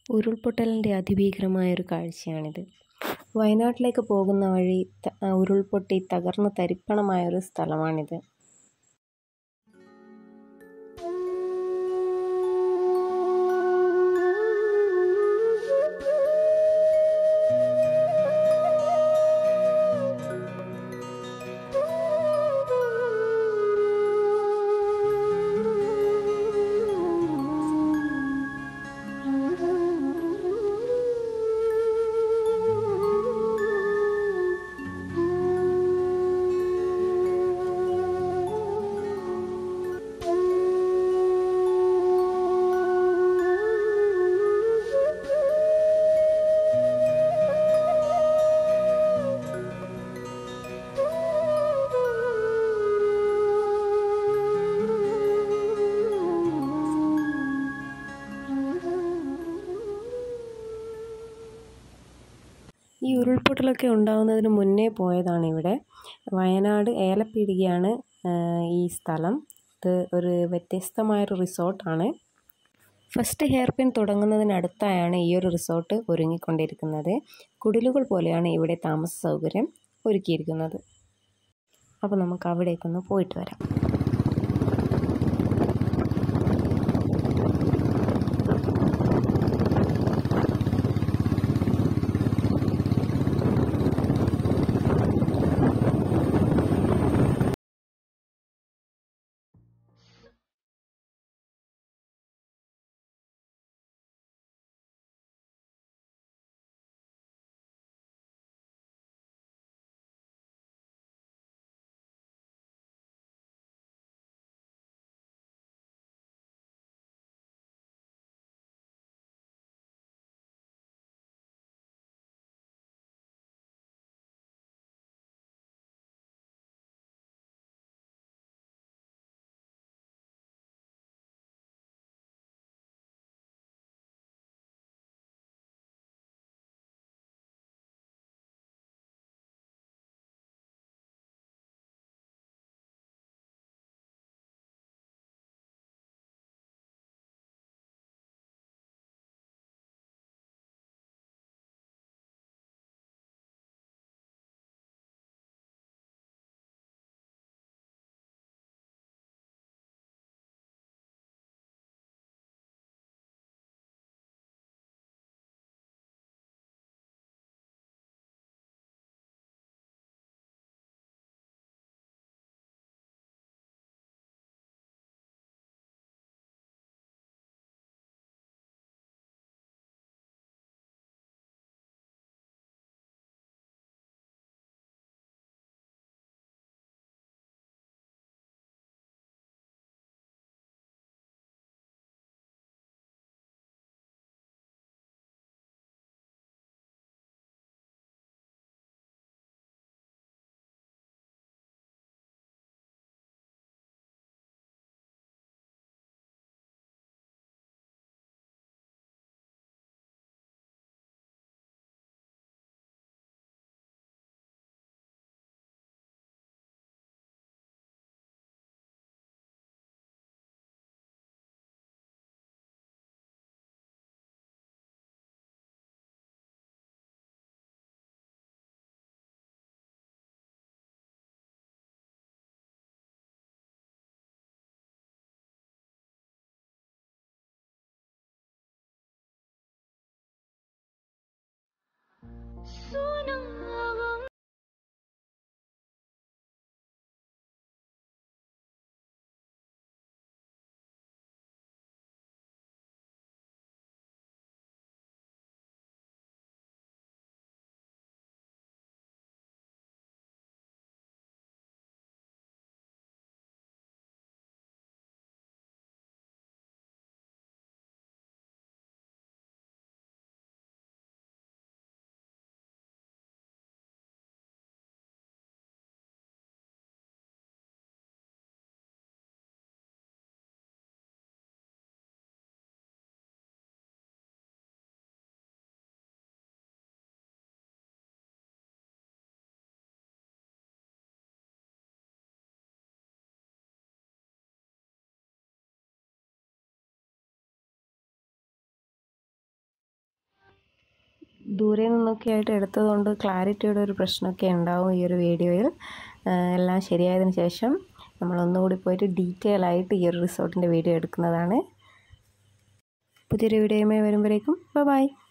ഉരുൾപൊട്ടലിൻ്റെ അതിഭീകരമായ ഒരു കാഴ്ചയാണിത് വയനാട്ടിലേക്ക് പോകുന്ന വഴി ത- ഉരുൾപൊട്ടി തകർന്ന് തരിപ്പണമായ ഒരു സ്ഥലമാണിത് ഈ ഉരുൾപൊട്ടലൊക്കെ ഉണ്ടാകുന്നതിന് മുന്നേ പോയതാണ് ഇവിടെ വയനാട് ഏലപ്പീടികയാണ് ആ, ഈ സ്ഥലം ഇത് ഒരു വ്യത്യസ്തമായൊരു റിസോർട്ടാണ് ഫസ്റ്റ് ഹെയർ പിൻ തുടങ്ങുന്നതിനടുത്തായാണ് ഈ ഒരു റിസോർട്ട് ഒരുങ്ങിക്കൊണ്ടിരിക്കുന്നത് കുടിലുകൾ പോലെയാണ് ഇവിടെ താമസ സൗകര്യം ഒരുക്കിയിരിക്കുന്നത് അപ്പോൾ നമുക്ക് അവിടേക്കൊന്ന് പോയിട്ട് വരാം ദൂരെ നിന്നൊക്കെ ആയിട്ട് എടുത്തതുകൊണ്ട് ക്ലാരിറ്റിയുടെ ഒരു പ്രശ്നമൊക്കെ ഉണ്ടാവും ഈ ഒരു വീഡിയോയിൽ എല്ലാം ശരിയായതിനു ശേഷം നമ്മൾ ഒന്നുകൂടി പോയിട്ട് ഡീറ്റെയിൽ ആയിട്ട് ഈ ഒരു റിസോർട്ടിൻ്റെ വീഡിയോ എടുക്കുന്നതാണ് പുതിയൊരു വീഡിയോയുമായി വരുമ്പോഴേക്കും ബൈ